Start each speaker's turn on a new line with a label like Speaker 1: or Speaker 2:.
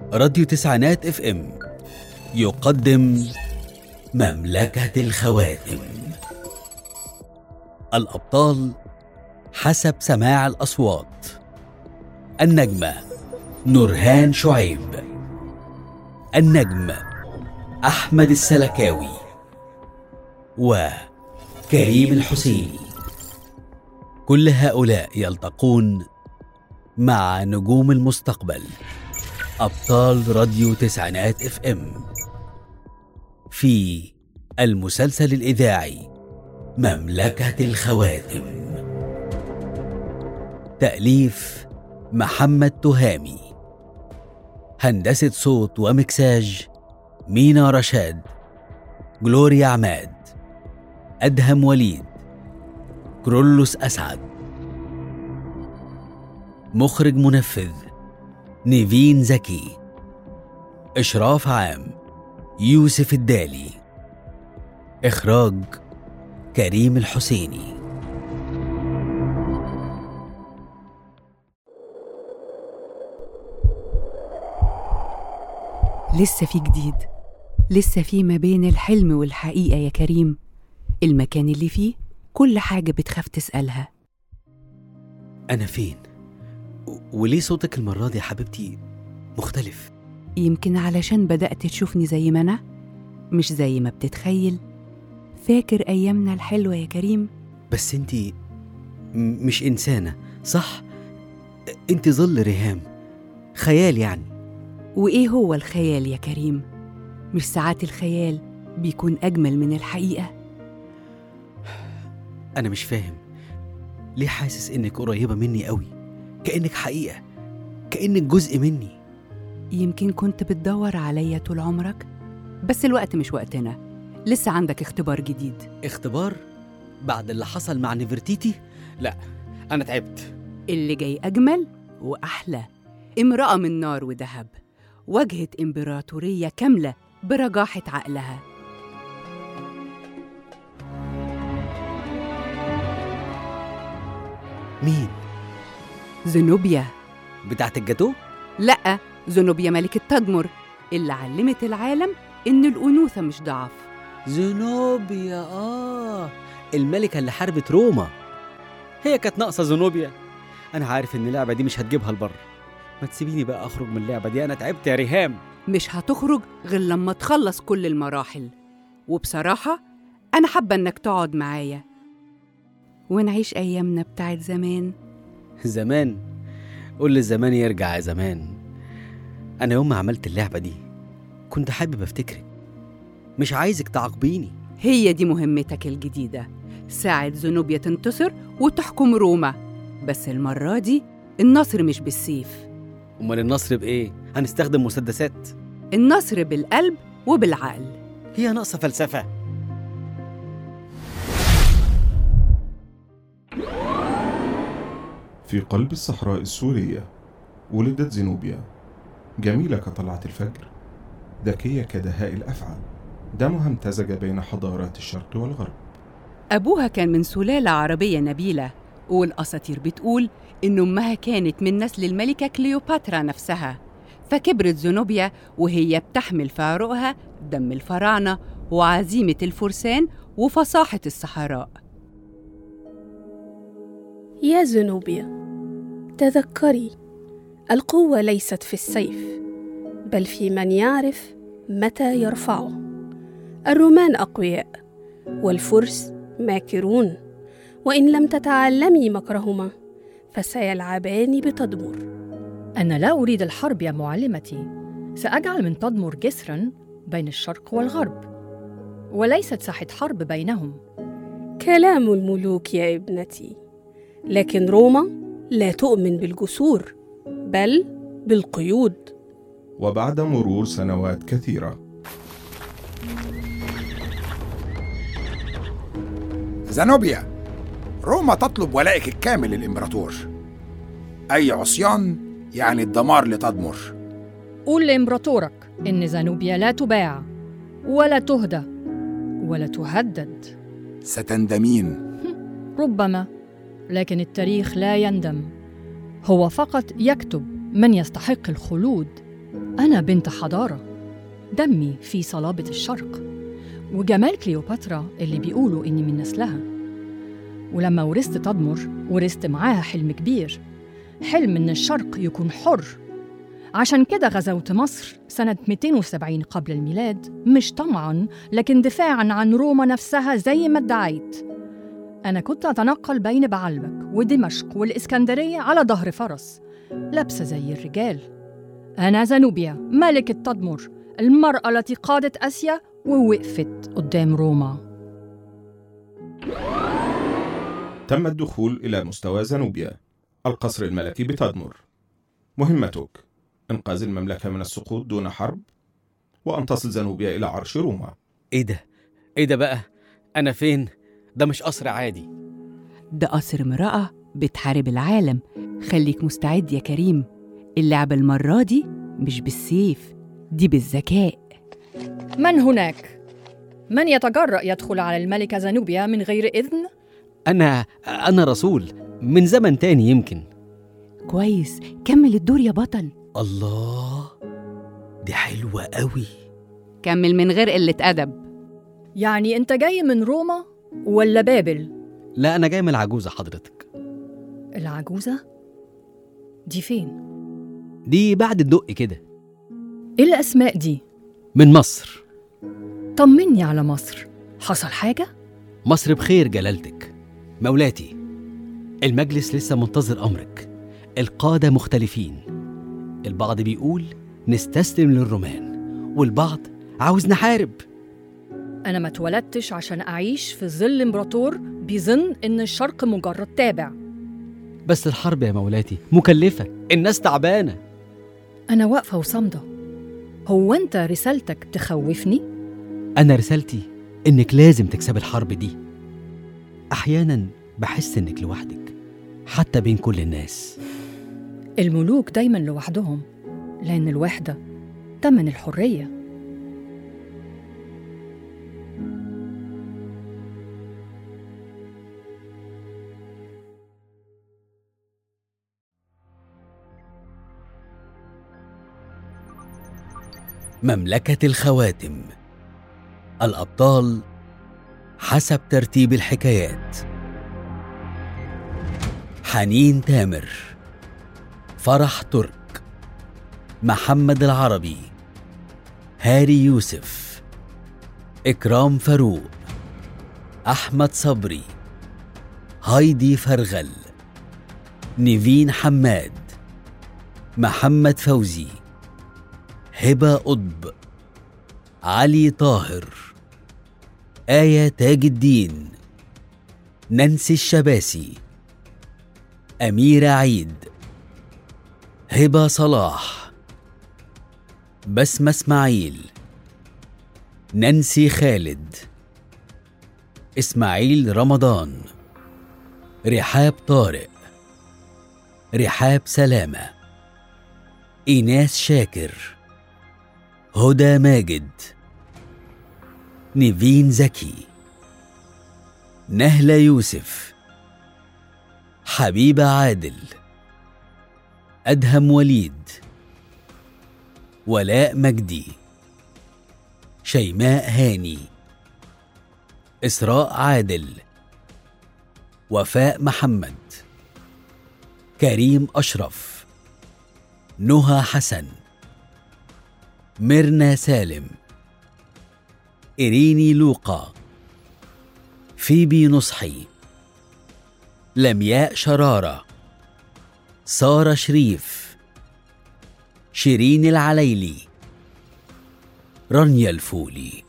Speaker 1: راديو تسعينات اف ام يقدم مملكة الخواتم الأبطال حسب سماع الأصوات النجمة نورهان شعيب النجم أحمد السلكاوي وكريم الحسيني كل هؤلاء يلتقون مع نجوم المستقبل أبطال راديو تسعينات اف ام في المسلسل الإذاعي مملكة الخواتم تأليف محمد تهامي هندسة صوت ومكساج مينا رشاد جلوريا عماد أدهم وليد كرولوس أسعد مخرج منفذ نيفين زكي إشراف عام يوسف الدالي إخراج كريم الحسيني
Speaker 2: لسه في جديد لسه في ما بين الحلم والحقيقة يا كريم المكان اللي فيه كل حاجة بتخاف تسألها
Speaker 1: أنا فين؟ و- وليه صوتك المرة دي يا حبيبتي مختلف؟
Speaker 2: يمكن علشان بدأت تشوفني زي ما أنا مش زي ما بتتخيل فاكر أيامنا الحلوة يا كريم
Speaker 1: بس انتي م- مش إنسانة صح؟ انتي ظل ريهام خيال يعني
Speaker 2: وإيه هو الخيال يا كريم مش ساعات الخيال بيكون أجمل من الحقيقة
Speaker 1: أنا مش فاهم ليه حاسس إنك قريبة مني قوي كأنك حقيقة كأنك جزء مني
Speaker 2: يمكن كنت بتدور عليا طول عمرك بس الوقت مش وقتنا لسه عندك اختبار جديد
Speaker 1: اختبار بعد اللي حصل مع نفرتيتي لا أنا تعبت
Speaker 2: اللي جاي أجمل وأحلى امرأة من نار وذهب واجهت إمبراطورية كاملة برجاحة عقلها
Speaker 1: مين؟
Speaker 2: زنوبيا
Speaker 1: بتاعت الجاتو؟
Speaker 2: لأ زنوبيا ملكة تدمر اللي علمت العالم إن الأنوثة مش ضعف
Speaker 1: زنوبيا آه الملكة اللي حاربت روما هي كانت ناقصة زنوبيا أنا عارف إن اللعبة دي مش هتجيبها البر ما تسيبيني بقى أخرج من اللعبة دي أنا تعبت يا ريهام
Speaker 2: مش هتخرج غير لما تخلص كل المراحل وبصراحة أنا حابة إنك تقعد معايا ونعيش أيامنا بتاعت زمان
Speaker 1: زمان قول للزمان يرجع يا زمان أنا يوم ما عملت اللعبة دي كنت حابب أفتكرك مش عايزك تعاقبيني
Speaker 2: هي دي مهمتك الجديدة ساعد زنوبيا تنتصر وتحكم روما بس المرة دي النصر مش بالسيف
Speaker 1: أمال النصر بإيه؟ هنستخدم مسدسات
Speaker 2: النصر بالقلب وبالعقل
Speaker 1: هي ناقصة فلسفة
Speaker 3: في قلب الصحراء السورية ولدت زينوبيا جميلة كطلعة الفجر ذكية كدهاء الأفعال دمها امتزج بين حضارات الشرق والغرب
Speaker 2: أبوها كان من سلالة عربية نبيلة والأساطير بتقول إن أمها كانت من نسل الملكة كليوباترا نفسها فكبرت زنوبيا وهي بتحمل في عروقها دم الفراعنة وعزيمة الفرسان وفصاحة الصحراء
Speaker 4: يا زنوبيا تذكري القوه ليست في السيف بل في من يعرف متى يرفعه الرومان اقوياء والفرس ماكرون وان لم تتعلمي مكرهما فسيلعبان بتدمر
Speaker 5: أنا لا أريد الحرب يا معلمتي سأجعل من تدمر جسرا بين الشرق والغرب وليست ساحة حرب بينهم
Speaker 4: كلام الملوك يا ابنتي لكن روما لا تؤمن بالجسور بل بالقيود
Speaker 3: وبعد مرور سنوات كثيرة
Speaker 6: زانوبيا روما تطلب ولائك الكامل للإمبراطور أي عصيان يعني الدمار لتدمر
Speaker 5: قول لإمبراطورك إن زانوبيا لا تباع ولا تهدى ولا تهدد
Speaker 6: ستندمين
Speaker 5: ربما لكن التاريخ لا يندم هو فقط يكتب من يستحق الخلود أنا بنت حضارة دمي في صلابة الشرق وجمال كليوباترا اللي بيقولوا إني من نسلها ولما ورثت تدمر ورثت معاها حلم كبير حلم إن الشرق يكون حر عشان كده غزوت مصر سنة 270 قبل الميلاد مش طمعا لكن دفاعا عن روما نفسها زي ما ادعيت أنا كنت أتنقل بين بعلبك ودمشق والإسكندرية على ظهر فرس لابسة زي الرجال أنا زنوبيا ملكة تدمر المرأة التي قادت آسيا ووقفت قدام روما
Speaker 3: تم الدخول إلى مستوى زنوبيا القصر الملكي بتدمر مهمتك إنقاذ المملكة من السقوط دون حرب وأن تصل زنوبيا إلى عرش روما
Speaker 1: ايه ده ايه ده بقى انا فين ده مش قصر عادي
Speaker 2: ده قصر امرأة بتحارب العالم خليك مستعد يا كريم اللعبة المرة دي مش بالسيف دي بالذكاء
Speaker 5: من هناك؟ من يتجرأ يدخل على الملكة زنوبيا من غير إذن؟
Speaker 1: انا انا رسول من زمن تاني يمكن
Speaker 2: كويس كمل الدور يا بطل
Speaker 1: الله دي حلوة قوي
Speaker 2: كمل من غير قلة أدب
Speaker 5: يعني أنت جاي من روما ولا بابل؟
Speaker 1: لا انا جاي من العجوزة حضرتك
Speaker 5: العجوزة؟ دي فين؟
Speaker 1: دي بعد الدق كده
Speaker 5: إيه الأسماء دي؟
Speaker 1: من مصر
Speaker 5: طمني على مصر حصل حاجة؟
Speaker 1: مصر بخير جلالتك مولاتي المجلس لسه منتظر أمرك القادة مختلفين البعض بيقول نستسلم للرومان والبعض عاوز نحارب
Speaker 5: أنا ما اتولدتش عشان أعيش في ظل إمبراطور بيظن إن الشرق مجرد تابع
Speaker 1: بس الحرب يا مولاتي مكلفة الناس تعبانة
Speaker 5: أنا واقفة وصامدة هو أنت رسالتك تخوفني؟
Speaker 1: أنا رسالتي إنك لازم تكسب الحرب دي أحيانا بحس إنك لوحدك حتى بين كل الناس
Speaker 5: الملوك دايما لوحدهم لأن الوحدة تمن الحرية
Speaker 1: مملكة الخواتم الأبطال حسب ترتيب الحكايات حنين تامر فرح ترك محمد العربي هاري يوسف إكرام فاروق أحمد صبري هايدي فرغل نيفين حماد محمد فوزي هبة قطب علي طاهر آية تاج الدين نانسي الشباسي أميرة عيد هبة صلاح بسمة إسماعيل نانسي خالد إسماعيل رمضان رحاب طارق رحاب سلامة إيناس شاكر هدى ماجد نيفين زكي نهلة يوسف حبيبة عادل أدهم وليد ولاء مجدي شيماء هاني إسراء عادل وفاء محمد كريم أشرف نهى حسن ميرنا سالم إريني لوقا فيبي نصحي لمياء شرارة سارة شريف شيرين العليلي رانيا الفولي